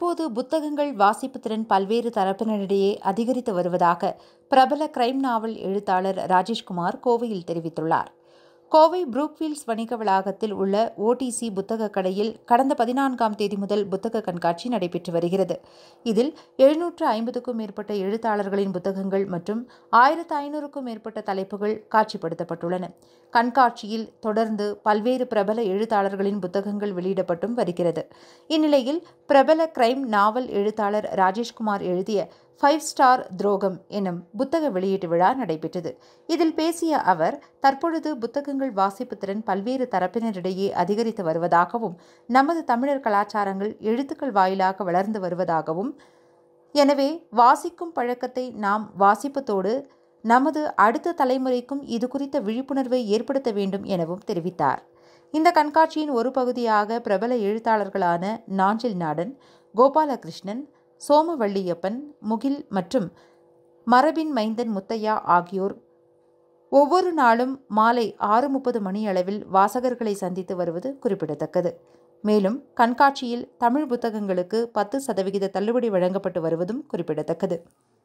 தற்போது புத்தகங்கள் வாசிப்பு திறன் பல்வேறு தரப்பினரிடையே அதிகரித்து வருவதாக பிரபல கிரைம் நாவல் எழுத்தாளர் ராஜேஷ்குமார் கோவையில் தெரிவித்துள்ளார் கோவை புரூக்ஃபீல்ட்ஸ் வணிக வளாகத்தில் உள்ள ஓடிசி புத்தக கடையில் கடந்த பதினான்காம் தேதி முதல் புத்தக கண்காட்சி நடைபெற்று வருகிறது இதில் எழுநூற்று ஐம்பதுக்கும் மேற்பட்ட எழுத்தாளர்களின் புத்தகங்கள் மற்றும் ஆயிரத்து ஐநூறுக்கும் மேற்பட்ட தலைப்புகள் காட்சிப்படுத்தப்பட்டுள்ளன கண்காட்சியில் தொடர்ந்து பல்வேறு பிரபல எழுத்தாளர்களின் புத்தகங்கள் வெளியிடப்பட்டும் வருகிறது இந்நிலையில் பிரபல கிரைம் நாவல் எழுத்தாளர் ராஜேஷ்குமார் எழுதிய ஃபைவ் ஸ்டார் துரோகம் எனும் புத்தக வெளியீட்டு விழா நடைபெற்றது இதில் பேசிய அவர் தற்பொழுது புத்தகங்கள் வாசிப்பு திறன் பல்வேறு தரப்பினரிடையே அதிகரித்து வருவதாகவும் நமது தமிழர் கலாச்சாரங்கள் எழுத்துக்கள் வாயிலாக வளர்ந்து வருவதாகவும் எனவே வாசிக்கும் பழக்கத்தை நாம் வாசிப்பதோடு நமது அடுத்த தலைமுறைக்கும் இது குறித்த விழிப்புணர்வை ஏற்படுத்த வேண்டும் எனவும் தெரிவித்தார் இந்த கண்காட்சியின் ஒரு பகுதியாக பிரபல எழுத்தாளர்களான நாஞ்சில் நாடன் கோபாலகிருஷ்ணன் சோமவள்ளியப்பன் முகில் மற்றும் மரபின் மைந்தன் முத்தையா ஆகியோர் ஒவ்வொரு நாளும் மாலை ஆறு முப்பது மணியளவில் வாசகர்களை சந்தித்து வருவது குறிப்பிடத்தக்கது மேலும் கண்காட்சியில் தமிழ் புத்தகங்களுக்கு பத்து சதவிகித தள்ளுபடி வழங்கப்பட்டு வருவதும் குறிப்பிடத்தக்கது